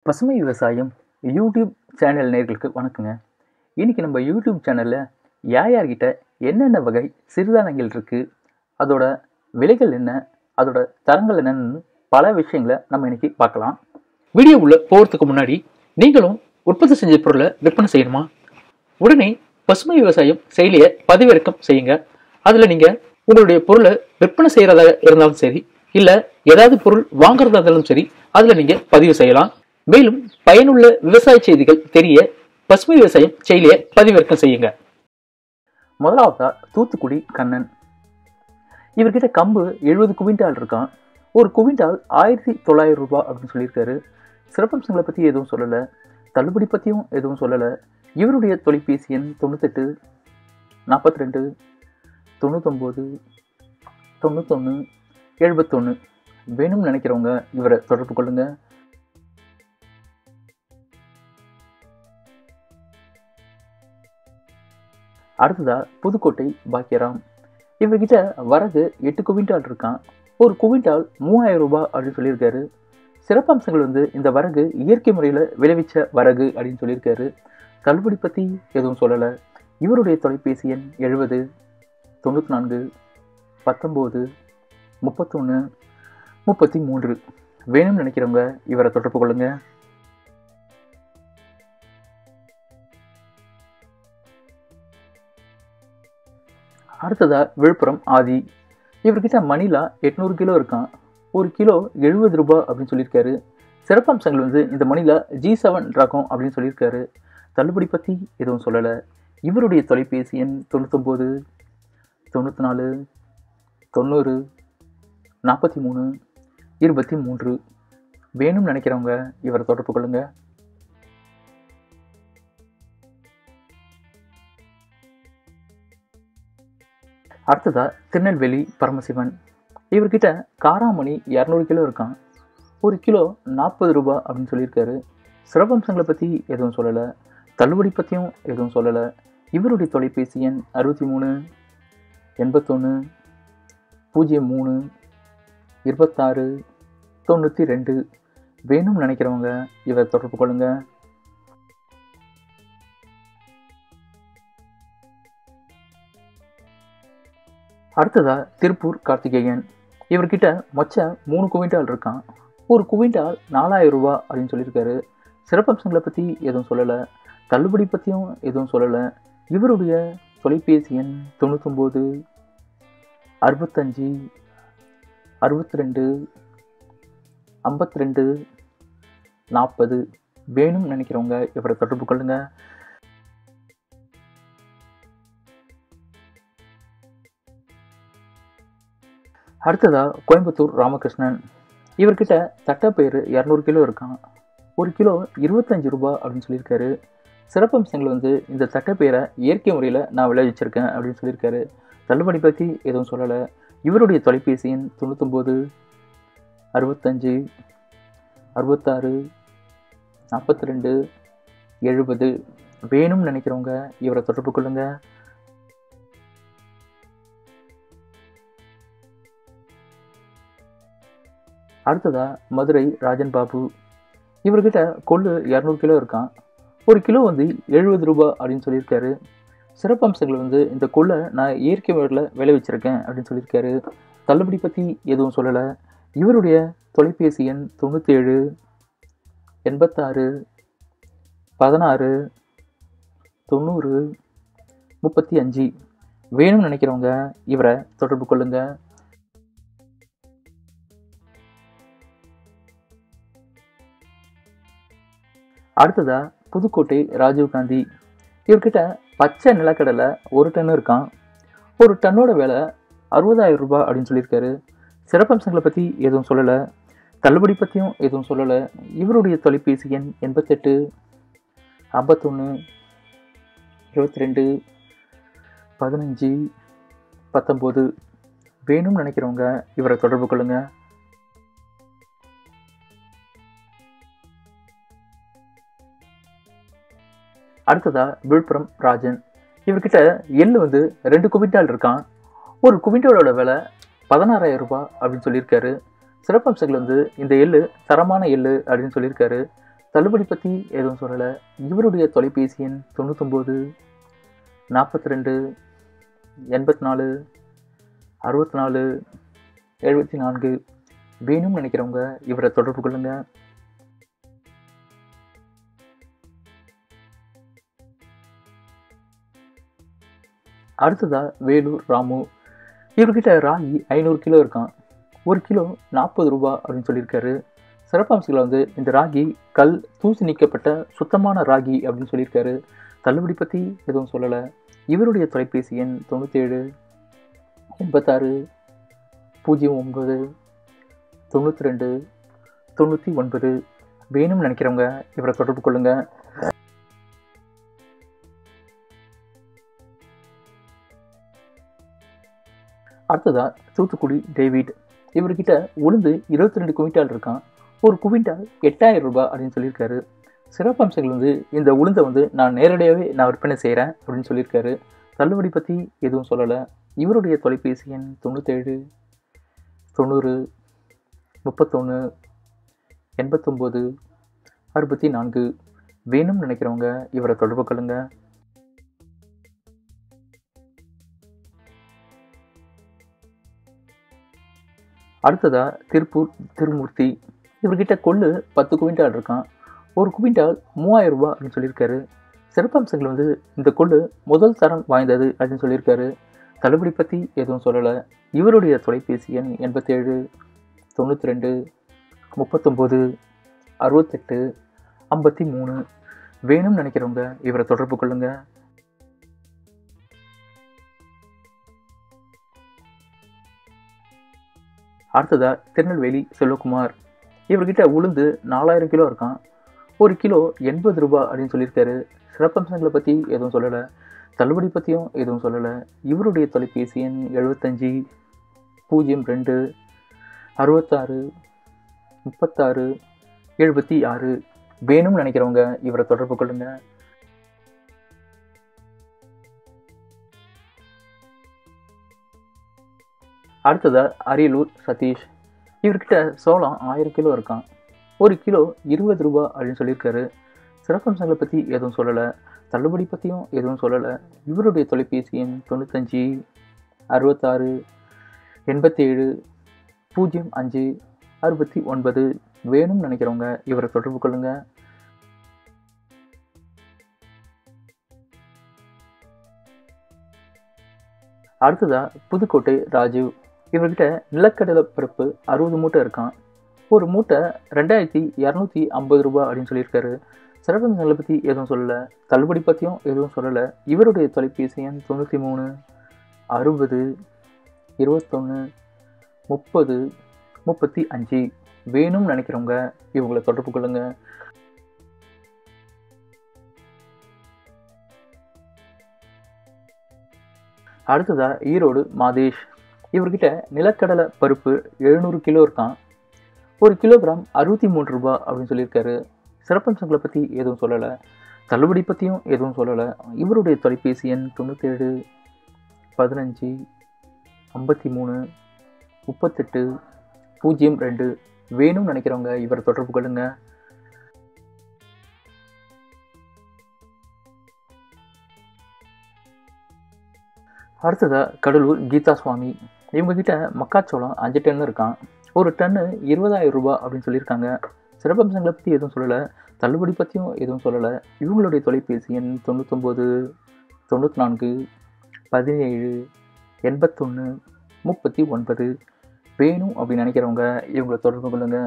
பசுமை விவசாயம் YouTube channel நேர்களுக்கு வணக்கங்க இன்றைக்கி நம்ம யூடியூப் சேனலில் யார் யார்கிட்ட என்னென்ன வகை சிறுதானியங்கள் இருக்குது அதோட விலைகள் என்ன அதோட தரங்கள் என்னன்னு பல விஷயங்களை நம்ம இன்னைக்கு பார்க்கலாம் வீடியோ உள்ள போகிறதுக்கு முன்னாடி நீங்களும் உற்பத்தி செஞ்ச பொருளை விற்பனை செய்யணுமா உடனே பசுமை விவசாயம் செயலியை பதிவிறக்கம் செய்யுங்க அதில் நீங்கள் உங்களுடைய பொருளை விற்பனை செய்கிறதா இருந்தாலும் சரி இல்லை ஏதாவது பொருள் வாங்குறதா இருந்தாலும் சரி அதில் நீங்கள் பதிவு செய்யலாம் மேலும் பயனுள்ள விவசாய செய்திகள் தெரிய பசுமை விவசாயம் செயலியை பதிவிறக்கம் செய்யுங்க முதலாவதா தூத்துக்குடி கண்ணன் இவர்கிட்ட கம்பு எழுபது குவிண்டால் இருக்கான் ஒரு குவிண்டால் ஆயிரத்தி தொள்ளாயிரம் ரூபாய் அப்படின்னு சொல்லியிருக்காரு சிறப்பம்சங்களை பற்றி எதுவும் சொல்லலை தள்ளுபடி பற்றியும் எதுவும் சொல்லலை இவருடைய தொலைபேசி எண் தொண்ணூத்தெட்டு நாற்பத்தி ரெண்டு தொண்ணூத்தொம்பது தொண்ணூத்தொன்று எழுபத்தொன்று வேணும்னு நினைக்கிறவங்க இவரை தொடர்பு கொள்ளுங்கள் அடுத்ததா புதுக்கோட்டை பாக்கியராம் இவர்கிட்ட வரகு எட்டு குவிண்டால் இருக்கான் ஒரு குவிண்டால் மூவாயிரம் ரூபாய் அப்படின்னு சொல்லியிருக்காரு சிறப்பம்சங்கள் வந்து இந்த வரகு இயற்கை முறையில் விளைவிச்ச வரகு அப்படின்னு சொல்லியிருக்காரு தள்ளுபடி பற்றி எதுவும் சொல்லலை இவருடைய தொலைபேசி எண் எழுபது தொண்ணூற்றி நான்கு பத்தொம்போது முப்பத்தொன்று முப்பத்தி மூன்று வேணும்னு நினைக்கிறவங்க இவரை தொடர்பு கொள்ளுங்கள் அடுத்ததா விழுப்புரம் ஆதி இவர்கிட்ட மணிலா எட்நூறு கிலோ இருக்கான் ஒரு கிலோ எழுபது ரூபாய் அப்படின்னு சொல்லியிருக்காரு சிறப்பம்சங்கள் வந்து இந்த மணிலா ஜி செவன் ரகம் அப்படின்னு சொல்லியிருக்காரு தள்ளுபடி பற்றி எதுவும் சொல்லலை இவருடைய தொலைபேசி எண் தொண்ணூத்தொம்பது தொண்ணூற்றி நாலு தொண்ணூறு நாற்பத்தி மூணு இருபத்தி மூன்று வேணும்னு நினைக்கிறவங்க இவரை தொடர்பு கொள்ளுங்கள் அடுத்ததா திருநெல்வேலி பரமசிவன் இவர்கிட்ட காராமணி இரநூறு கிலோ இருக்கான் ஒரு கிலோ நாற்பது ரூபாய் அப்படின்னு சொல்லியிருக்காரு சிறப்பம்சங்களை பற்றி எதுவும் சொல்லலை தள்ளுபடி பற்றியும் எதுவும் சொல்லலை இவருடைய தொலைபேசி எண் அறுபத்தி மூணு எண்பத்தொன்று பூஜ்ஜியம் மூணு இருபத்தாறு தொண்ணூற்றி ரெண்டு வேணும்னு நினைக்கிறவங்க இவரை தொடர்பு கொள்ளுங்கள் அடுத்ததா திருப்பூர் கார்த்திகேயன் இவர்கிட்ட மொச்ச மூணு குவிண்டால் இருக்கான் ஒரு குவிண்டால் நாலாயிரம் ரூபா அப்படின்னு சொல்லியிருக்காரு சிறப்பம்சங்களை பற்றி எதுவும் சொல்லலை தள்ளுபடி பற்றியும் எதுவும் சொல்லலை இவருடைய தொலைபேசி எண் தொண்ணூத்தொம்பது அறுபத்தஞ்சி அறுபத்தி ரெண்டு ஐம்பத்தி ரெண்டு நாற்பது வேணும்னு நினைக்கிறவங்க இவரை தொடர்பு கொள்ளுங்கள் அடுத்ததா கோயம்புத்தூர் ராமகிருஷ்ணன் இவர்கிட்ட தட்டைப்பயிறு இரநூறு கிலோ இருக்கான் ஒரு கிலோ இருபத்தஞ்சி ரூபாய் அப்படின்னு சொல்லியிருக்காரு சிறப்பம்சங்கள் வந்து இந்த தட்டைப்பயிரை இயற்கை முறையில் நான் விளைவிச்சிருக்கேன் அப்படின்னு சொல்லியிருக்காரு தள்ளுபடி பற்றி எதுவும் சொல்லலை இவருடைய தொலைபேசி எண் தொண்ணூத்தொம்பது அறுபத்தஞ்சு அறுபத்தாறு நாற்பத்தி ரெண்டு எழுபது வேணும்னு நினைக்கிறவங்க இவரை தொடர்பு கொள்ளுங்கள் அடுத்ததா மதுரை ராஜன் பாபு இவர்கிட்ட கொள்ளு இரநூறு கிலோ இருக்கான் ஒரு கிலோ வந்து எழுபது ரூபாய் அப்படின்னு சொல்லியிருக்காரு சிறப்பம்சங்கள் வந்து இந்த கொள்ளை நான் இயற்கை முறையில் விளைவிச்சிருக்கேன் அப்படின்னு சொல்லியிருக்காரு தள்ளுபடி பற்றி எதுவும் சொல்லலை இவருடைய தொலைபேசி எண் தொண்ணூற்றி ஏழு எண்பத்தாறு பதினாறு தொண்ணூறு முப்பத்தி அஞ்சு வேணும்னு நினைக்கிறவங்க இவரை தொடர்பு கொள்ளுங்கள் அடுத்ததா புதுக்கோட்டை ராஜீவ்காந்தி இவர்கிட்ட பச்சை நிலக்கடலை ஒரு டன் இருக்கான் ஒரு டன்னோட விலை அறுபதாயிரம் ரூபாய் அப்படின்னு சொல்லியிருக்காரு சிறப்பம்சங்களை பற்றி எதுவும் சொல்லலை தள்ளுபடி பற்றியும் எதுவும் சொல்லலை இவருடைய தொலைபேசி எண் எண்பத்தெட்டு ஐம்பத்தொன்று இருபத்தி ரெண்டு பதினஞ்சு பத்தொம்போது வேணும்னு நினைக்கிறவங்க இவரை தொடர்பு கொள்ளுங்கள் அடுத்ததா விழுப்புரம் ராஜன் இவர்கிட்ட எள்ளு வந்து ரெண்டு குவிண்டால் இருக்கான் ஒரு குவிண்டாலோட விலை பதினாறாயிரம் ரூபாய் அப்படின்னு சொல்லியிருக்காரு சிறப்பம்சங்கள் வந்து இந்த எள்ளு தரமான எள்ளு அப்படின்னு சொல்லியிருக்காரு தள்ளுபடி பற்றி எதுவும் சொல்லலை இவருடைய தொலைபேசி எண் தொண்ணூத்தொம்பது நாற்பத்தி ரெண்டு எண்பத்தி நாலு அறுபத்தி நாலு எழுபத்தி நான்கு வேணும்னு நினைக்கிறவங்க இவரை தொடர்பு கொள்ளுங்க அடுத்ததா வேலூர் ராமு இவர்கிட்ட ராகி ஐநூறு கிலோ இருக்கான் ஒரு கிலோ நாற்பது ரூபா அப்படின்னு சொல்லியிருக்காரு சிறப்பம்சங்களை வந்து இந்த ராகி கல் தூசி நீக்கப்பட்ட சுத்தமான ராகி அப்படின்னு சொல்லியிருக்காரு தள்ளுபடி பற்றி எதுவும் சொல்லலை இவருடைய தொலைபேசி எண் தொண்ணூற்றேழு எண்பத்தாறு பூஜ்ஜியம் ஒன்பது தொண்ணூற்றி ரெண்டு தொண்ணூற்றி ஒன்பது வேணும்னு நினைக்கிறவங்க இவரை தொடர்பு கொள்ளுங்கள் அடுத்ததா தூத்துக்குடி டேவிட் இவர்கிட்ட உளுந்து இருபத்தி ரெண்டு குவிண்டால் இருக்கான் ஒரு குவிண்டால் எட்டாயிரம் ரூபாய் அப்படின்னு சொல்லியிருக்காரு சிறப்பம்சங்கள் வந்து இந்த உளுந்தை வந்து நான் நேரடியாகவே நான் விற்பனை செய்கிறேன் அப்படின்னு சொல்லியிருக்காரு தள்ளுபடி பற்றி எதுவும் சொல்லலை இவருடைய தொலைபேசி எண் தொண்ணூற்றேழு தொண்ணூறு முப்பத்தொன்று எண்பத்தொம்போது அறுபத்தி நான்கு வேணும்னு நினைக்கிறவங்க இவரை தொடர்பு கொள்ளுங்கள் அடுத்ததா திருப்பூர் திருமூர்த்தி இவர்கிட்ட கொள்ளு பத்து குவிண்டால் இருக்கான் ஒரு குவிண்டால் மூவாயிரம் ரூபாய் அப்படின்னு சொல்லியிருக்காரு சிறப்பம்சங்கள் வந்து இந்த கொள்ளு முதல் தரம் வாய்ந்தது அப்படின்னு சொல்லியிருக்காரு தள்ளுபடி பற்றி எதுவும் சொல்லலை இவருடைய தொலைபேசி எண் எண்பத்தேழு தொண்ணூற்றி ரெண்டு முப்பத்தொம்போது அறுபத்தெட்டு ஐம்பத்தி மூணு வேணும்னு நினைக்கிறவங்க இவரை தொடர்பு கொள்ளுங்கள் அடுத்ததா திருநெல்வேலி செல்வகுமார் இவர்கிட்ட உளுந்து நாலாயிரம் கிலோ இருக்கான் ஒரு கிலோ எண்பது ரூபாய் அப்படின்னு சொல்லியிருக்காரு சிறப்பம்சங்களை பற்றி எதுவும் சொல்லலை தள்ளுபடி பற்றியும் எதுவும் சொல்லலை இவருடைய தொலைபேசி எண் எழுபத்தஞ்சி பூஜ்ஜியம் ரெண்டு அறுபத்தாறு முப்பத்தாறு எழுபத்தி ஆறு வேணும்னு நினைக்கிறவங்க இவரை தொடர்பு கொள்ளுங்கள் அடுத்ததா அரியலூர் சதீஷ் இவர்கிட்ட சோளம் ஆயிரம் கிலோ இருக்கான் ஒரு கிலோ இருபது ரூபா அப்படின்னு சொல்லியிருக்காரு சிறப்பம்சங்களை பற்றி எதுவும் சொல்லலை தள்ளுபடி பற்றியும் எதுவும் சொல்லலை இவருடைய தொலைபேசி எண் தொண்ணூத்தஞ்சு அறுபத்தாறு எண்பத்தேழு பூஜ்ஜியம் அஞ்சு அறுபத்தி ஒன்பது வேணும்னு நினைக்கிறவங்க இவரை தொடர்பு கொள்ளுங்கள் அடுத்ததா புதுக்கோட்டை ராஜீவ் இவர்கிட்ட நிலக்கடலை பருப்பு அறுபது மூட்டை இருக்கான் ஒரு மூட்டை ரெண்டாயிரத்தி இரநூத்தி ஐம்பது ரூபாய் அப்படின்னு சொல்லியிருக்காரு சிறப்பம்சங்களை பற்றி எதுவும் சொல்லலை தள்ளுபடி பற்றியும் எதுவும் சொல்லலை இவருடைய தொலைபேசி எண் தொண்ணூற்றி மூணு அறுபது இருபத்தொன்று முப்பது முப்பத்தி அஞ்சு வேணும்னு நினைக்கிறவங்க இவங்களை தொடர்பு கொள்ளுங்கள் அடுத்ததா ஈரோடு மாதேஷ் இவர்கிட்ட நிலக்கடலை பருப்பு எழுநூறு கிலோ இருக்கான் ஒரு கிலோகிராம் அறுபத்தி மூணு ரூபாய் அப்படின்னு சொல்லியிருக்காரு சிறப்பம்சங்களை பற்றி எதுவும் சொல்லலை தள்ளுபடி பற்றியும் எதுவும் சொல்லலை இவருடைய தொலைபேசி எண் தொண்ணூற்றேழு பதினஞ்சு ஐம்பத்தி மூணு முப்பத்தெட்டு பூஜ்ஜியம் ரெண்டு வேணும்னு நினைக்கிறவங்க இவரை தொடர்பு கொள்ளுங்கள் அடுத்ததா கடலூர் கீதா சுவாமி இவங்ககிட்ட மக்காச்சோளம் அஞ்சு டன் இருக்கான் ஒரு டன்னு இருபதாயிரம் ரூபாய் அப்படின்னு சொல்லியிருக்காங்க சிறப்பம்சங்களை பற்றி எதுவும் சொல்லலை தள்ளுபடி பற்றியும் எதுவும் சொல்லலை இவங்களுடைய தொலைபேசி எண் தொண்ணூத்தொம்பது தொண்ணூற்றி நான்கு பதினேழு எண்பத்தொன்று முப்பத்தி ஒன்பது வேணும் அப்படின்னு நினைக்கிறவங்க இவங்களை தொடர்பு கொள்ளுங்கள்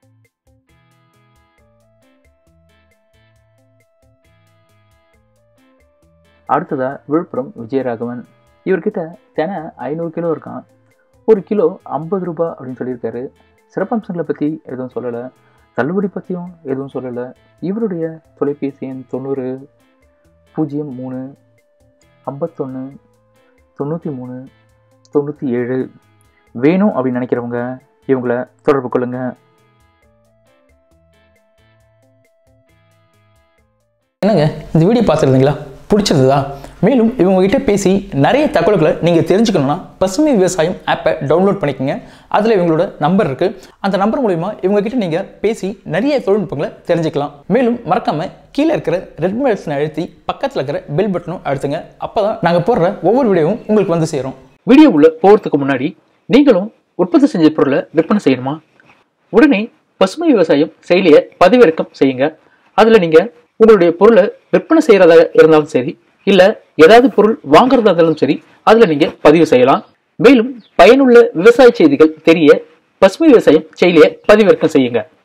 அடுத்ததா விழுப்புரம் விஜயராகவன் இவர்கிட்ட தினை ஐநூறு கிலோ இருக்கான் ஒரு கிலோ ஐம்பது ரூபாய் அப்படின்னு சொல்லியிருக்காரு சிறப்பம்சங்களை பற்றி எதுவும் சொல்லலை தள்ளுபடி பற்றியும் எதுவும் சொல்லலை இவருடைய தொலைபேசி எண் தொண்ணூறு பூஜ்ஜியம் மூணு ஐம்பத்தொன்று தொண்ணூற்றி மூணு தொண்ணூற்றி ஏழு வேணும் அப்படின்னு நினைக்கிறவங்க இவங்கள தொடர்பு கொள்ளுங்கள் என்னங்க இந்த வீடியோ பார்த்துருந்தீங்களா பிடிச்சிருந்ததா மேலும் இவங்க கிட்ட பேசி நிறைய தகவல்களை நீங்கள் தெரிஞ்சுக்கணும்னா பசுமை விவசாயம் ஆப்பை டவுன்லோட் பண்ணிக்கோங்க அதில் இவங்களோட நம்பர் இருக்குது அந்த நம்பர் மூலிமா இவங்க கிட்ட நீங்கள் பேசி நிறைய தொழில்நுட்பங்களை தெரிஞ்சுக்கலாம் மேலும் மறக்காம கீழே இருக்கிற ரெட் பட்டனை அழுத்தி பக்கத்தில் இருக்கிற பெல் பட்டனும் அழுத்துங்க அப்போ தான் நாங்கள் போடுற ஒவ்வொரு வீடியோவும் உங்களுக்கு வந்து சேரும் வீடியோ உள்ள போகிறதுக்கு முன்னாடி நீங்களும் உற்பத்தி செஞ்ச பொருளை விற்பனை செய்யணுமா உடனே பசுமை விவசாயம் செயலியை பதிவிறக்கம் செய்யுங்க அதுல நீங்க உங்களுடைய பொருளை விற்பனை செய்யறதா இருந்தாலும் சரி இல்ல ஏதாவது பொருள் வாங்குறதா இருந்தாலும் சரி அதுல நீங்க பதிவு செய்யலாம் மேலும் பயனுள்ள விவசாய செய்திகள் தெரிய பசுமை விவசாயம் செயலியை பதிவிறக்கம் செய்யுங்க